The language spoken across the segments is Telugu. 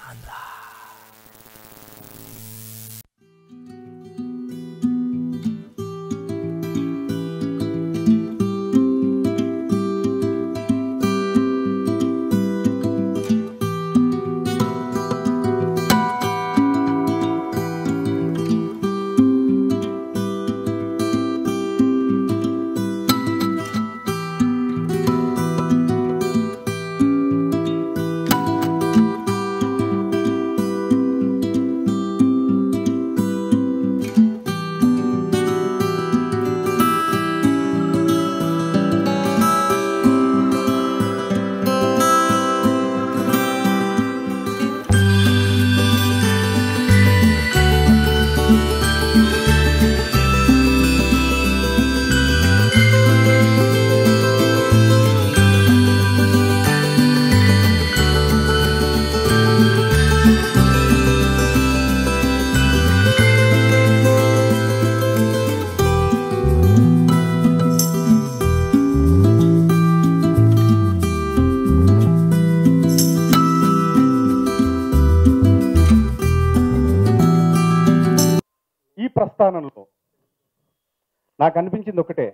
ఈ ప్రస్థానంలో నాకు అనిపించింది ఒకటే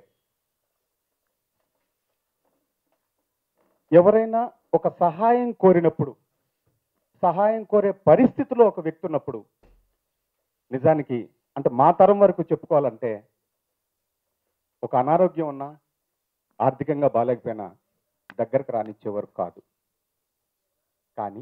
ఎవరైనా ఒక సహాయం కోరినప్పుడు సహాయం కోరే పరిస్థితిలో ఒక వ్యక్తి ఉన్నప్పుడు నిజానికి అంటే మా తరం వరకు చెప్పుకోవాలంటే ఒక అనారోగ్యం ఉన్నా ఆర్థికంగా బాగాలేకపోయినా దగ్గరకు రానిచ్చేవారు కాదు కానీ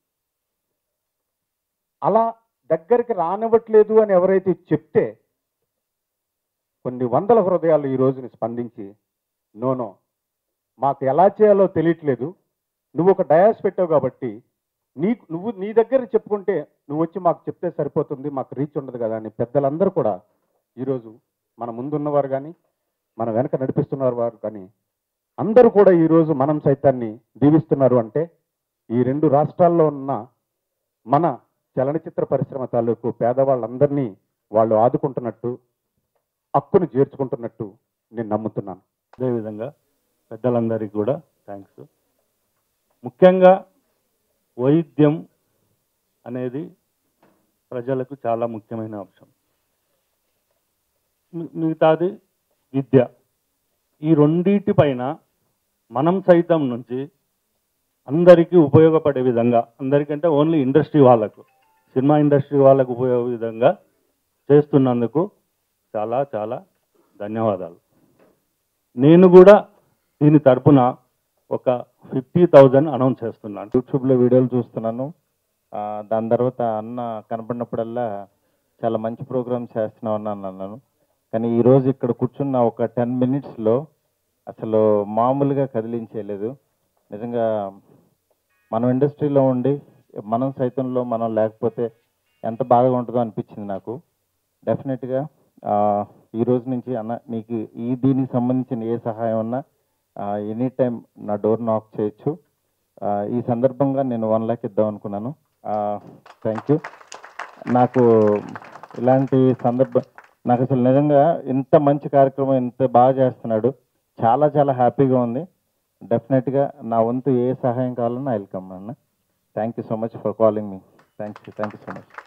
అలా దగ్గరికి రానివ్వట్లేదు అని ఎవరైతే చెప్తే కొన్ని వందల హృదయాలు ఈ రోజుని స్పందించి నోనో మాకు ఎలా చేయాలో తెలియట్లేదు నువ్వు ఒక డయాస్ పెట్టావు కాబట్టి నీ నువ్వు నీ దగ్గర చెప్పుకుంటే నువ్వు వచ్చి మాకు చెప్తే సరిపోతుంది మాకు రీచ్ ఉండదు కదా అని పెద్దలందరూ కూడా ఈరోజు మన ముందున్నవారు కానీ మన వెనక నడిపిస్తున్నారు వారు కానీ అందరూ కూడా ఈరోజు మనం సైతాన్ని దీవిస్తున్నారు అంటే ఈ రెండు రాష్ట్రాల్లో ఉన్న మన చలనచిత్ర పరిశ్రమ తాలూకు పేదవాళ్ళందరినీ వాళ్ళు ఆదుకుంటున్నట్టు హక్కును చేర్చుకుంటున్నట్టు నేను నమ్ముతున్నాను అదేవిధంగా పెద్దలందరికీ కూడా థ్యాంక్స్ ముఖ్యంగా వైద్యం అనేది ప్రజలకు చాలా ముఖ్యమైన అంశం మి- మిగతాది విద్య ఈ రెండింటి పైన మనం సైతం నుంచి అందరికీ ఉపయోగపడే విధంగా అందరికంటే ఓన్లీ ఇండస్ట్రీ వాళ్ళకు సినిమా ఇండస్ట్రీ వాళ్ళకు ఉపయోగ విధంగా చేస్తున్నందుకు చాలా చాలా ధన్యవాదాలు నేను కూడా దీని తరపున ఒక ఫిఫ్టీ థౌజండ్ అనౌన్స్ చేస్తున్నాను యూట్యూబ్లో వీడియోలు చూస్తున్నాను ఆ, దాని తర్వాత అన్న కనపడినప్పుడల్లా చాలా మంచి ప్రోగ్రామ్స్ చేస్తున్నావు అన్న అన్నాను కానీ ఈరోజు ఇక్కడ కూర్చున్న ఒక టెన్ మినిట్స్లో అసలు మామూలుగా కదిలించేయలేదు నిజంగా మనం ఇండస్ట్రీలో ఉండి మనం సైతంలో మనం లేకపోతే ఎంత బాగా ఉంటుందో అనిపించింది నాకు డెఫినెట్గా ఈ రోజు నుంచి అన్న నీకు ఈ దీనికి సంబంధించిన ఏ సహాయం ఉన్నా ఎనీ టైం నా డోర్ నాక్ చేయొచ్చు ఆ, ఈ సందర్భంగా నేను వన్ ల్యాక్ ఇద్దాం అనుకున్నాను థ్యాంక్ యూ నాకు ఇలాంటి సందర్భం నాకు అసలు నిజంగా ఇంత మంచి కార్యక్రమం ఇంత బాగా చేస్తున్నాడు చాలా చాలా హ్యాపీగా ఉంది డెఫినెట్గా నా వంతు ఏ సహాయం కావాలన్నా వెల్కమ్ అన్న thank you so much for calling మీ thank you thank you so much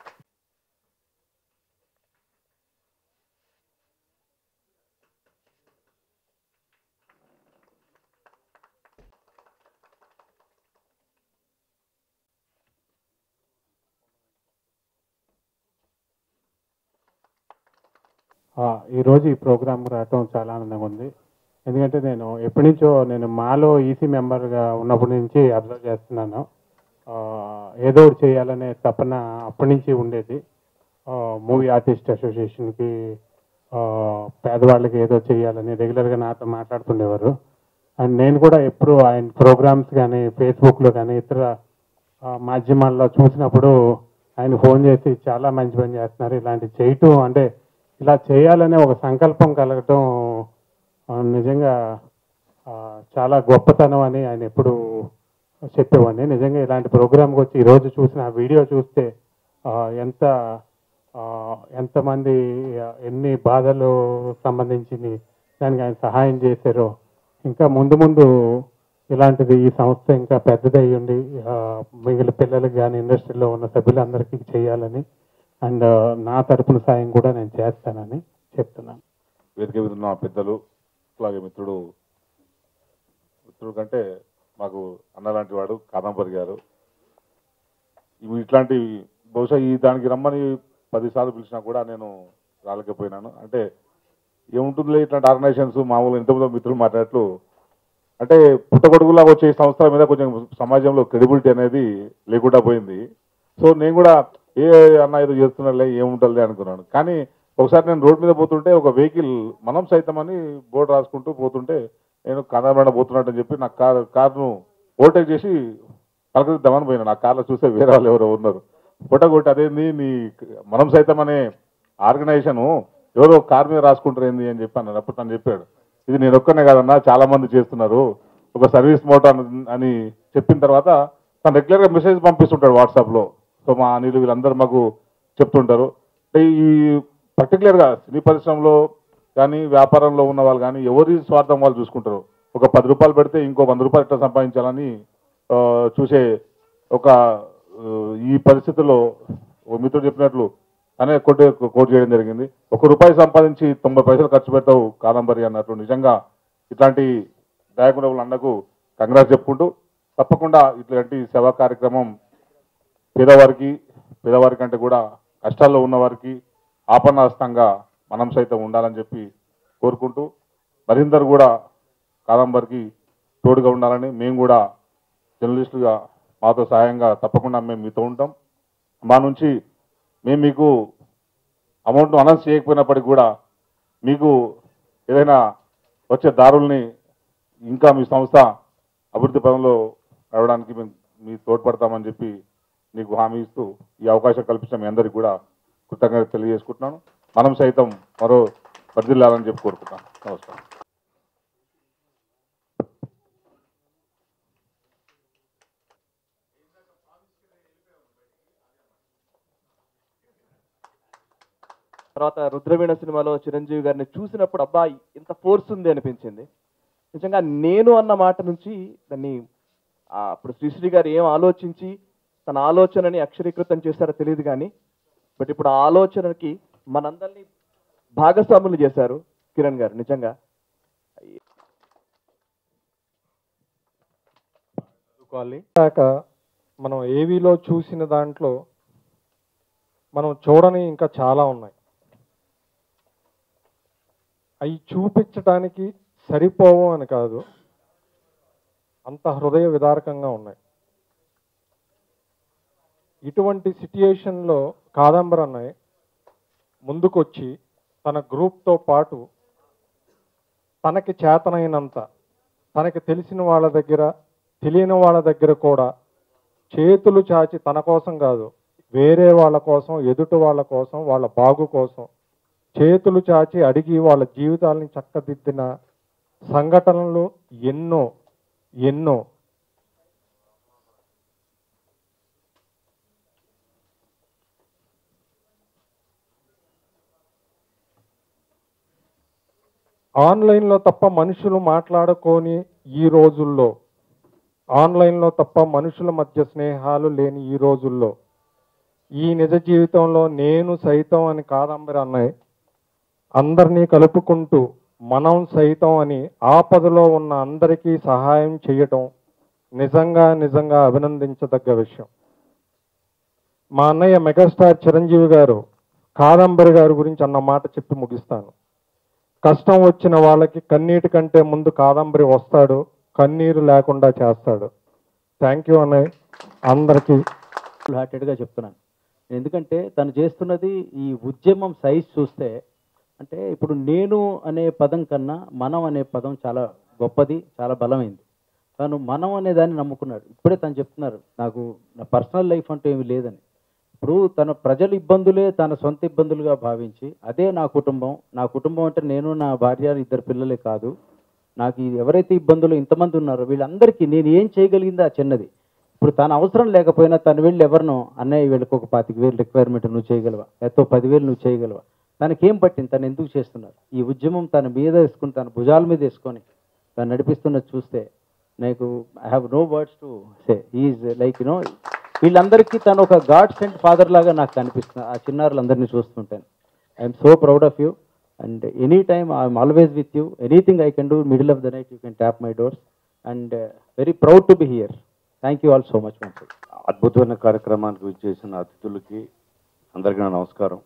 ఆ, ఈరోజు ఈ ప్రోగ్రామ్ రావటం చాలా ఆనందంగా ఉంది ఎందుకంటే నేను ఎప్పటి నుంచో నేను మాలో ఈసీ మెంబర్గా ఉన్నప్పటి నుంచి అబ్జర్వ్ చేస్తున్నాను ఆ, ఏదో ఒకటి చేయాలనే తపన అప్పటి నుంచి ఉండేది మూవీ ఆర్టిస్ట్ అసోసియేషన్కి పేదవాళ్ళకి ఏదో చేయాలని రెగ్యులర్గా నాతో మాట్లాడుతుండేవారు అండ్ నేను కూడా ఎప్పుడు ఆయన ప్రోగ్రామ్స్ కానీ ఫేస్బుక్లో కానీ ఇతర ఆ, మాధ్యమాల్లో చూసినప్పుడు ఆయన ఫోన్ చేసి చాలా మంచి పని చేస్తున్నారు ఇలాంటి చేయటం అంటే ఇలా చేయాలనే ఒక సంకల్పం కలగటం ఆ, నిజంగా ఆ, చాలా గొప్పతనం అని ఆయన ఎప్పుడు చెప్పేవాడిని నిజంగా ఇలాంటి ప్రోగ్రామ్కి వచ్చి ఈరోజు చూసిన ఆ వీడియో చూస్తే ఆ, ఎంత ఆ, ఎంతమంది ఆ, ఎన్ని బాధలు సంబంధించి దానికి ఆయన సహాయం చేశారో ఇంకా ముందు ముందు ఇలాంటిది ఈ సంస్థ ఇంకా పెద్దదై ఉండి ఆ, మిగిలిన పిల్లలకి కానీ ఇండస్ట్రీలో ఉన్న సభ్యులందరికీ చేయాలని అండ్ నా తరపున సాయం కూడా నేను చేస్తానని చెప్తున్నాను వేదిక మీద ఉన్న పెద్దలు అలాగే మిత్రుడు మిత్రుడు కంటే మాకు అన్నలాంటి వాడు కాదంబరి గారు ఇవి ఇట్లాంటి బహుశా ఈ దానికి రమ్మని పదిసార్లు పిలిచినా కూడా నేను రాలేకపోయినాను అంటే ఏముంటుందిలే ఇట్లాంటి ఆర్గనైజేషన్స్ మామూలు ఇంతకుముందు మిత్రులు మాట్లాడట్లు అంటే పుట్టగొడుగులాగా వచ్చే ఈ సంస్థల మీద కొంచెం సమాజంలో క్రెడిబిలిటీ అనేది లేకుండా పోయింది సో నేను కూడా ఏ అన్న ఏదో చేస్తున్నారులే ఏముంటుందిలే అనుకున్నాను కానీ ఒకసారి నేను రోడ్ మీద పోతుంటే ఒక వెహికల్ మనం సైతం అని బోర్డు రాసుకుంటూ పోతుంటే నేను కనబడ పోతున్నట్టు చెప్పి నా కార్ కార్ను ఓవర్టేక్ చేసి పలకరిద్దామని పోయినా నా కార్లో చూస్తే వేరే వాళ్ళు ఎవరో ఉన్నారు పుట్టగొట్టి అదేంది నీ మనం సైతం అనే ఆర్గనైజేషన్ ఎవరో కార్ మీద రాసుకుంటారు ఏంది అని చెప్పి అన్నాడు అప్పుడు తను చెప్పాడు ఇది నేను ఒక్కనే కాదన్నా చాలా మంది చేస్తున్నారు ఒక సర్వీస్ మోటార్ అని చెప్పిన తర్వాత తను రెగ్యులర్గా మెసేజ్ పంపిస్తుంటాడు వాట్సాప్లో సో మా అనిలు వీళ్ళందరూ మాకు చెప్తుంటారు అంటే ఈ పర్టికులర్గా సినీ పరిశ్రమలో కానీ వ్యాపారంలో ఉన్న వాళ్ళు కానీ ఎవరి స్వార్థం వాళ్ళు చూసుకుంటారు ఒక పది రూపాయలు పెడితే ఇంకో వంద రూపాయలు ఎట్లా సంపాదించాలని ఆ, చూసే ఒక ఆ, ఈ పరిస్థితుల్లో ఓ మిత్రుడు చెప్పినట్లు అనే కోట్ కోట్ చేయడం జరిగింది ఒక రూపాయి సంపాదించి తొంభై పైసలు ఖర్చు పెడతావు కాదంబరి అన్నట్లు నిజంగా ఇట్లాంటి దయాగుణములు అన్నకు కంగ్రాస్ చెప్పుకుంటూ తప్పకుండా ఇట్లాంటి సేవా కార్యక్రమం పేదవారికి పేదవారి కంటే కూడా కష్టాల్లో ఉన్నవారికి ఆపన్నాస్తంగా మనం సైతం ఉండాలని చెప్పి కోరుకుంటూ మరిందరు కూడా కాదంబరికి తోడుగా ఉండాలని మేము కూడా జర్నలిస్టులుగా మాతో సహాయంగా తప్పకుండా మేము మీతో ఉంటాం మా నుంచి మేము మీకు అమౌంట్ అనౌన్స్ చేయకపోయినప్పటికీ కూడా మీకు ఏదైనా వచ్చే దారుల్ని ఇంకా మీ సంస్థ అభివృద్ధి పదంలో నడవడానికి మేము మీ తోడ్పడతామని చెప్పి నీకు హామీ ఇస్తూ ఈ అవకాశం కల్పించిన మీ అందరికీ కూడా కృతజ్ఞత తెలియజేసుకుంటున్నాను మనం సైతం మరో పరిధిల్లాలని చెప్పి కోరుకుంటాను నమస్కారం తర్వాత రుద్రవీణ సినిమాలో చిరంజీవి గారిని చూసినప్పుడు అబ్బా ఇంత ఫోర్స్ ఉంది అనిపించింది నిజంగా నేను అన్న మాట నుంచి దాన్ని ఆ, అప్పుడు శ్రీశ్రీ గారు ఏం ఆలోచించి తన ఆలోచనని అక్షరీకృతం చేశారో తెలియదు కానీ బట్ ఇప్పుడు ఆ ఆలోచనకి మనందరినీ భాగస్వాములు చేశారు కిరణ్ గారు నిజంగా చదువుకోవాలి కాక మనం ఏవీలో చూసిన దాంట్లో మనం చూడని ఇంకా చాలా ఉన్నాయి అవి చూపించడానికి సరిపోవు అని కాదు అంత హృదయ విదారకంగా ఉన్నాయి ఇటువంటి సిట్యుయేషన్లో కాదంబరి అన్నయ్య ముందుకొచ్చి తన గ్రూప్తో పాటు తనకి చేతనైనంత తనకి తెలిసిన వాళ్ళ దగ్గర తెలియని వాళ్ళ దగ్గర కూడా చేతులు చాచి తన కోసం కాదు వేరే వాళ్ళ కోసం ఎదుటి వాళ్ళ కోసం వాళ్ళ బాగు కోసం చేతులు చాచి అడిగి వాళ్ళ జీవితాలని చక్కదిద్దిన సంఘటనలు ఎన్నో ఎన్నో ఆన్లైన్లో తప్ప మనుషులు మాట్లాడుకొని ఈ రోజుల్లో ఆన్లైన్లో తప్ప మనుషుల మధ్య స్నేహాలు లేని ఈ రోజుల్లో ఈ నిజ జీవితంలో నేను సైతం అని కాదంబరి అన్నాయి అందరినీ కలుపుకుంటూ మనం సైతం అని ఆపదలో ఉన్న అందరికీ సహాయం చేయటం నిజంగా నిజంగా అభినందించదగ్గ విషయం మా అన్నయ్య మెగాస్టార్ చిరంజీవి గారు కాదంబరి గారి గురించి అన్న మాట చెప్పి ముగిస్తాను కష్టం వచ్చిన వాళ్ళకి కన్నీటి కంటే ముందు కాదంబరి వస్తాడు కన్నీరు లేకుండా చేస్తాడు థ్యాంక్ యూ అన్నయ్య అందరికీ ఫుల్ హార్టెడ్గా చెప్తున్నాను ఎందుకంటే తను చేస్తున్నది ఈ ఉద్యమం సైజ్ చూస్తే అంటే ఇప్పుడు నేను అనే పదం కన్నా మనం అనే పదం చాలా గొప్పది చాలా బలమైంది తను మనం అనే దాన్ని నమ్ముకున్నాడు ఇప్పుడే తను చెప్తున్నారు నాకు నా పర్సనల్ లైఫ్ అంటూ ఏమీ లేదని ఇప్పుడు తన ప్రజల ఇబ్బందులే తన సొంత ఇబ్బందులుగా భావించి అదే నా కుటుంబం నా కుటుంబం అంటే నేను నా భార్య ఇద్దరు పిల్లలే కాదు నాకు ఈ ఎవరైతే ఇబ్బందులు ఇంతమంది ఉన్నారో వీళ్ళందరికీ నేను ఏం చేయగలిగింది ఆ చిన్నది ఇప్పుడు తన అవసరం లేకపోయినా తను వెళ్ళి ఎవరినో అన్నయ్య వీళ్ళకి ఒక పాతిక వేలు రిక్వైర్మెంట్ నువ్వు చేయగలవా ఎంతో పదివేలు నువ్వు చేయగలవా తనకేం పట్టింది తను ఎందుకు చేస్తున్నారు ఈ ఉద్యమం తన మీద వేసుకుని తన భుజాల మీద వేసుకొని తను నడిపిస్తున్నది చూస్తే నాకు I have no words to say is like you know వీళ్ళందరికీ తను ఒక గాడ్ సెంట్ ఫాదర్ లాగా నాకు కనిపిస్తుంది ఆ చిన్నారులందరినీ చూస్తుంటాను I'm so proud of you and any time I'm always with you anything I can do middle of the night you can tap my doors and very proud to be here thank you all so much once అద్భుతమైన కార్యక్రమానికి విచ్చేసిన అతిథులకి అందరికీ నా నమస్కారం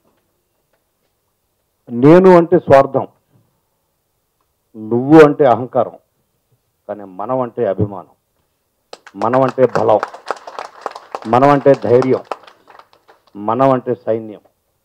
నేను అంటే స్వార్థం నువ్వు అంటే అహంకారం కానీ మనం అంటే అభిమానం మనం అంటే బలం మనం అంటే ధైర్యం మనం అంటే సైన్యం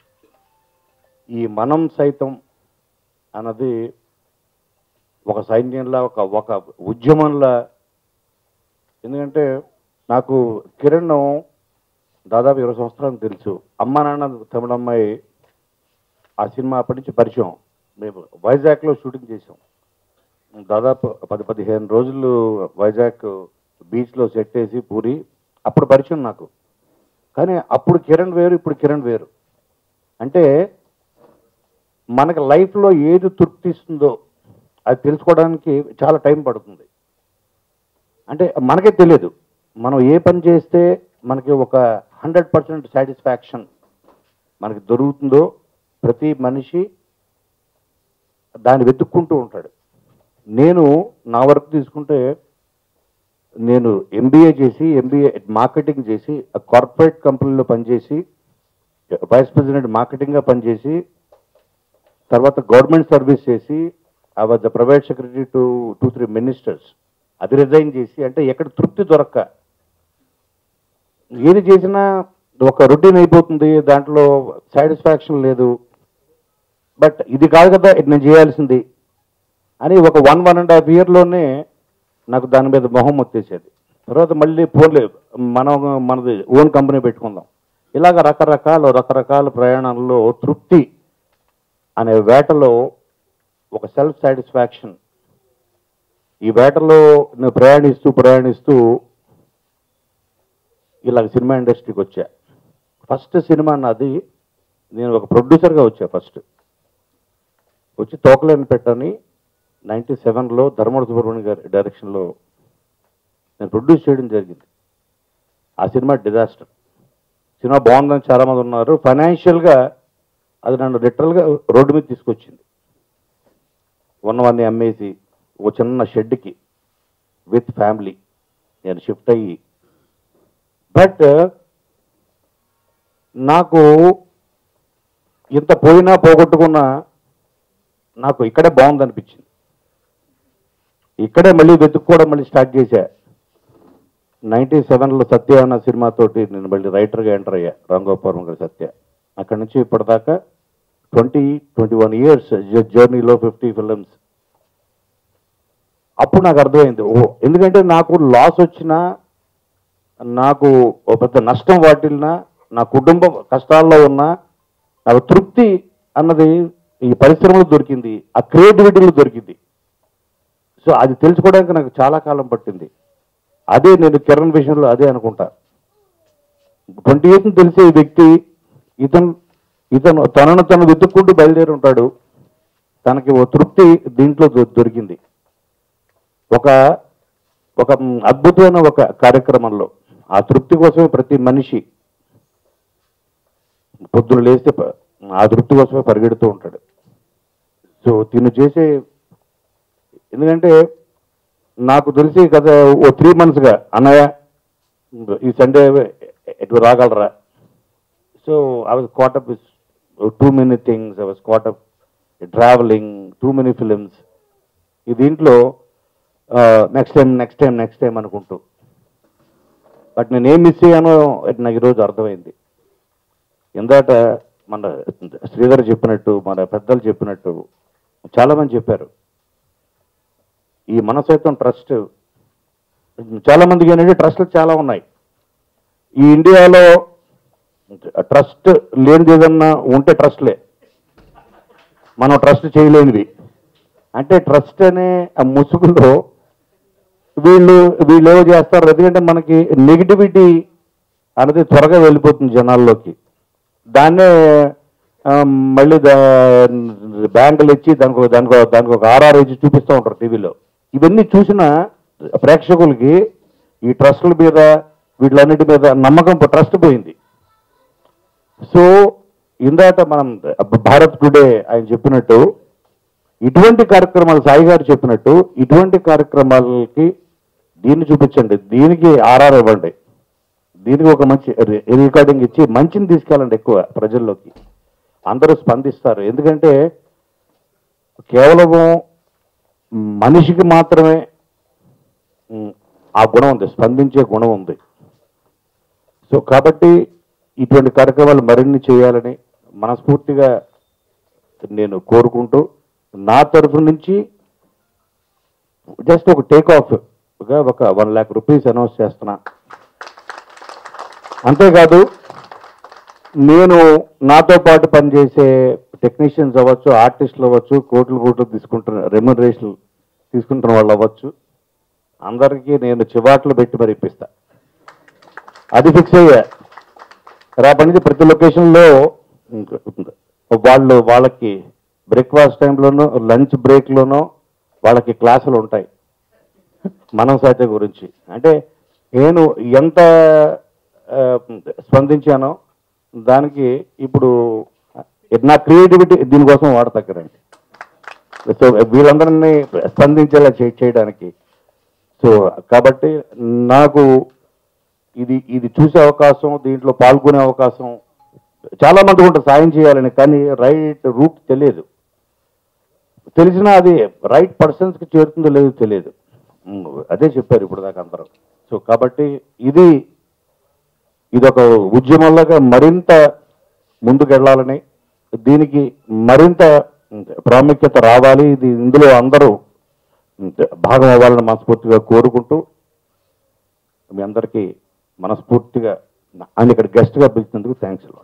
ఈ మనం సైతం అన్నది ఒక సైన్యంలా ఒక ఒక ఉద్యమంలా ఎందుకంటే నాకు కిరణ్ దాదాపు ఇరవై సంవత్సరాలు తెలుసు అమ్మ నాన్న తమిళ అమ్మాయి ఆ సినిమా అప్పటి నుంచి పరిచయం మేము వైజాగ్లో షూటింగ్ చేసాం దాదాపు పది పదిహేను రోజులు వైజాగ్ బీచ్లో సెట్ వేసి పూరి అప్పుడు పరిచయం నాకు కానీ అప్పుడు కిరణ్ వేరు ఇప్పుడు కిరణ్ వేరు అంటే మనకి లైఫ్లో ఏది తృప్తిస్తుందో అది తెలుసుకోవడానికి చాలా టైం పడుతుంది అంటే మనకే తెలియదు మనం ఏ పని చేస్తే మనకి ఒక హండ్రెడ్ పర్సెంట్ సాటిస్ఫాక్షన్ మనకి దొరుకుతుందో ప్రతి మనిషి దాన్ని వెతుక్కుంటూ ఉంటాడు నేను నా వరకు తీసుకుంటే నేను ఎంబీఏ చేసి ఎంబీఏ మార్కెటింగ్ చేసి కార్పొరేట్ కంపెనీలో పనిచేసి వైస్ ప్రెసిడెంట్ మార్కెటింగ్గా పనిచేసి తర్వాత గవర్నమెంట్ సర్వీస్ చేసి I was the private secretary to two three ministers అది రిజైన్ చేసి అంటే ఎక్కడ తృప్తి దొరక్క ఏది చేసినా ఒక రొటీన్ అయిపోతుంది దాంట్లో సాటిస్ఫాక్షన్ లేదు బట్ ఇది కాదు కదా ఇది నేను చేయాల్సింది అని ఒక వన్ వన్ అండ్ హాఫ్ ఇయర్లోనే నాకు దాని మీద మొహం వచ్చేసేది తర్వాత మళ్ళీ పోన్లే మనం మనది ఓన్ కంపెనీ పెట్టుకుందాం ఇలాగ రకరకాల రకరకాల ప్రయాణాల్లో తృప్తి అనే వేటలో ఒక సెల్ఫ్ సాటిస్ఫాక్షన్ ఈ వేటలో నేను ప్రయాణిస్తూ ప్రయాణిస్తూ ఇలాగ సినిమా ఇండస్ట్రీకి వచ్చా ఫస్ట్ సినిమా నాది నేను ఒక ప్రొడ్యూసర్గా వచ్చా ఫస్ట్ వచ్చి తోకలేని పెట్టని నైంటీ సెవెన్లో ధర్మవర సుబ్రహ్మణ్యం గారి డైరెక్షన్లో నేను ప్రొడ్యూస్ చేయడం జరిగింది ఆ సినిమా డిజాస్టర్ సినిమా బాగుందని చాలామంది ఉన్నారు ఫైనాన్షియల్గా అది నన్ను లిటరల్గా రోడ్డు మీద తీసుకొచ్చింది ఉన్నవన్నీ అమ్మేసి ఒక చిన్న షెడ్కి విత్ ఫ్యామిలీ నేను షిఫ్ట్ అయ్యి బట్ నాకు ఇంత పోయినా పోగొట్టుకున్నా నాకు ఇక్కడే బాగుంది అనిపించింది ఇక్కడే మళ్ళీ వెతుక్కోవడం మళ్ళీ స్టార్ట్ చేశా నైన్టీ సెవెన్లో సత్య అన్న సినిమాతోటి నేను మళ్ళీ రైటర్గా ఎంటర్ అయ్యా రాంగోపురం గారి సత్య అక్కడి నుంచి ఇప్పటిదాకా ట్వంటీ ట్వంటీ వన్ ఇయర్స్ జర్నీలో ఫిఫ్టీ ఫిలిమ్స్ అప్పుడు నాకు అర్థమైంది ఓ ఎందుకంటే నాకు లాస్ వచ్చినా నాకు ఓ పెద్ద నష్టం వాటిల్నా నా కుటుంబ కష్టాల్లో ఉన్నా నాకు తృప్తి అన్నది ఈ పరిశ్రమలో దొరికింది ఆ క్రియేటివిటీలో దొరికింది సో అది తెలుసుకోవడానికి నాకు చాలా కాలం పట్టింది అదే నేను కిరణ్ విషయంలో అదే అనుకుంటా ట్వంటీ ఇయర్స్ తెలిసే ఈ వ్యక్తి ఇతను ఇతను తనను తను వెతుక్కుంటూ బయలుదేరి ఉంటాడు తనకి ఓ తృప్తి దీంట్లో దొ- దొరికింది ఒక ఒక మ్, అద్భుతమైన ఒక కార్యక్రమంలో ఆ తృప్తి కోసమే ప్రతి మనిషి పొద్దున లేస్తే ప- ఆ తృప్తి కోసమే పరిగెడుతూ ఉంటాడు సో తిను చేసే ఎందుకంటే నాకు తెలిసి గత ఓ త్రీ మంత్స్గా అన్నయ్య ఈ సండే ఎటు రాగలరా so I was caught up with too many things I was caught up travelling too many films ఈ దీంట్లో next time next time next time అనుకుంటూ బట్ నేను ఏం మిస్ అయ్యానో అది నాకు ఈరోజు అర్థమైంది ఇందాట మన శ్రీధర్ చెప్పినట్టు మన పెద్దలు చెప్పినట్టు చాలామంది చెప్పారు ఈ మనసైతం ట్రస్ట్ చాలా మందికి ఏంటంటే ట్రస్ట్లు చాలా ఉన్నాయి ఈ ఇండియాలో ట్రస్ట్ లేనిది ఏదన్నా ఉంటే ట్రస్ట్లే మనం ట్రస్ట్ చేయలేనిది అంటే ట్రస్ట్ అనే ఆ ముసుగులో వీళ్ళు వీళ్ళు ఏవో చేస్తారు ఎందుకంటే మనకి నెగిటివిటీ అనేది త్వరగా వెళ్ళిపోతుంది జనాల్లోకి దాన్నే ఆ, మళ్ళీ దా- బ్యాంకులు ఇచ్చి దానికి ఒక- దానికి ఒక- దానికి ఒక ఆర్ఆర్ ఇచ్చి చూపిస్తూ ఉంటారు టీవీలో ఇవన్నీ చూసినా ప్రేక్షకులకి ఈ ట్రస్టుల మీద వీటిలన్నిటి మీద నమ్మకం ట్రస్ట్ పోయింది సో ఇందాక మనం భారత్ టుడే ఆయన చెప్పినట్టు ఇటువంటి కార్యక్రమాలు సాయి గారు చెప్పినట్టు ఇటువంటి కార్యక్రమాలకి దీన్ని చూపించండి దీనికి ఆర్ఆర్ ఇవ్వండి దీనికి ఒక మంచి రి- రికార్డింగ్ ఇచ్చి మంచిని తీసుకెళ్ళండి ఎక్కువ ప్రజల్లోకి అందరూ స్పందిస్తారు ఎందుకంటే కేవలము మనిషికి మాత్రమే ఉమ్, ఆ గుణం ఉంది స్పందించే గుణం ఉంది సో కాబట్టి ఇటువంటి కార్యక్రమాలు మరిన్ని చేయాలని మనస్ఫూర్తిగా నేను కోరుకుంటూ నా తరఫు నుంచి జస్ట్ ఒక టేక్ ఆఫ్ ఒక వన్ ల్యాక్ రూపీస్ అనౌన్స్ చేస్తున్నా అంతేకాదు నేను నాతో పాటు పనిచేసే టెక్నీషియన్స్ అవ్వచ్చు ఆర్టిస్టులు అవ్వచ్చు కోట్లు కోట్లు తీసుకుంటున్న రెమ్యునరేషన్ తీసుకుంటున్న వాళ్ళు అవ్వచ్చు అందరికీ నేను చివాట్లు పెట్టి మరి ఇప్పిస్తా అది ఫిక్స్ అయ్యా రేపటి నుంచి ప్రతి లొకేషన్లో వాళ్ళు వాళ్ళకి బ్రేక్ఫాస్ట్ టైంలోనూ లంచ్ బ్రేక్లోనూ వాళ్ళకి క్లాసులు ఉంటాయి మనసాహిత్య గురించి అంటే నేను ఎంత ఆ, స్పందించానో దానికి ఇప్పుడు నా క్రియేటివిటీ దీనికోసం వాడతగ్గరండి సో వీళ్ళందరినీ స్పందించేలా చే- చేయడానికి సో కాబట్టి నాకు ఇది ఇది చూసే అవకాశం దీంట్లో పాల్గొనే అవకాశం చాలా మంది ఉంటుంది సాయం చేయాలని కానీ రైట్ రూట్ తెలియదు తెలిసినా అది రైట్ పర్సన్స్కి చేరుతుందో లేదో తెలియదు ఉమ్, అదే చెప్పారు ఇప్పుడు దాకా అందరూ సో కాబట్టి ఇది ఇది ఒక ఉద్యమంలాగా మరింత ముందుకెళ్ళాలని దీనికి మరింత ప్రాముఖ్యత రావాలి ఇది ఇందులో అందరూ భాగం అవ్వాలని మనస్ఫూర్తిగా కోరుకుంటూ మీ అందరికీ మనస్ఫూర్తిగా ఆయన ఇక్కడ గెస్ట్గా పిలిచినందుకు థ్యాంక్స్